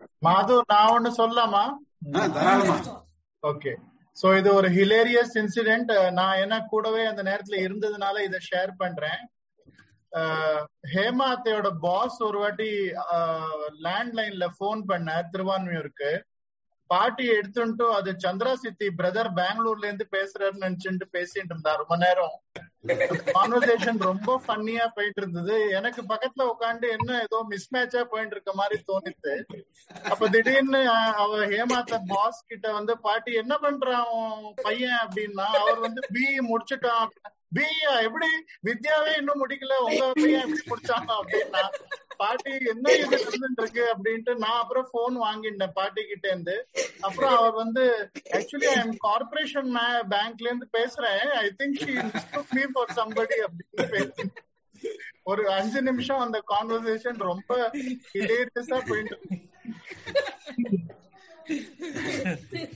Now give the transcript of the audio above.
மாது நான் ஒண்ணு சொல்லலாமா ஆ, தாராளமா ஓகே சோ இது ஒரு ஹிலேரியஸ் இன்சிடென்ட் நான் என்ன கூடவே அந்த நேரத்துல இருந்ததுனால இதை ஷேர் பண்றேன் அஹ், ஹேமா அத்தையோட பாஸ் ஒரு வாட்டி லேண்ட்லைன்ல போன் பண்ண திருவான்மியூருக்கு பாட்டி எடுத்துட்டு அது சந்திரா சித்தி பிரதர் பெங்களூர்ல இருந்து பேசுறாருன்னு நினைச்சுட்டு பேசிட்டு இருந்தா ரொம்ப நேரம் கான்வர்சேஷன் ரொம்ப ஃபன்னியா போயிட்டு இருந்தது எனக்கு பக்கத்துல உட்காந்து என்ன ஏதோ மிஸ் மேட்சா போயிட்டு இருக்க மாதிரி தோணித்து அப்ப திடீர்னு அஹ், அவ ஹேமாத்த பாஸ் கிட்ட வந்து பாட்டி என்ன பண்றான் உன் பையன் அப்படின்னா அவர் வந்து பிஇ முடிச்சுட்டான் பிஇயா எப்படி வித்யாவே இன்னும் முடிக்கல உங்க பையன் எப்படி முடிச்சான் அப்படின்னா பாட்டி என்ன இது நடந்துட்டு இருக்கு அப்படின்ட்டு நான் அப்புறம் போன் வாங்கிட்டேன் பாட்டி கிட்ட இருந்து அப்புறம் அவர் வந்து ஆக்சுவலி ஐ எம் கார்பரேஷன் பேங்க்ல இருந்து பேசுறேன் I think she me for somebody அப்படின்னு பேசி ஒரு அஞ்சு நிமிஷம் அந்த கான்வர்சேஷன் ரொம்ப ஹிலேரியஸா போயிட்டு இருக்கு.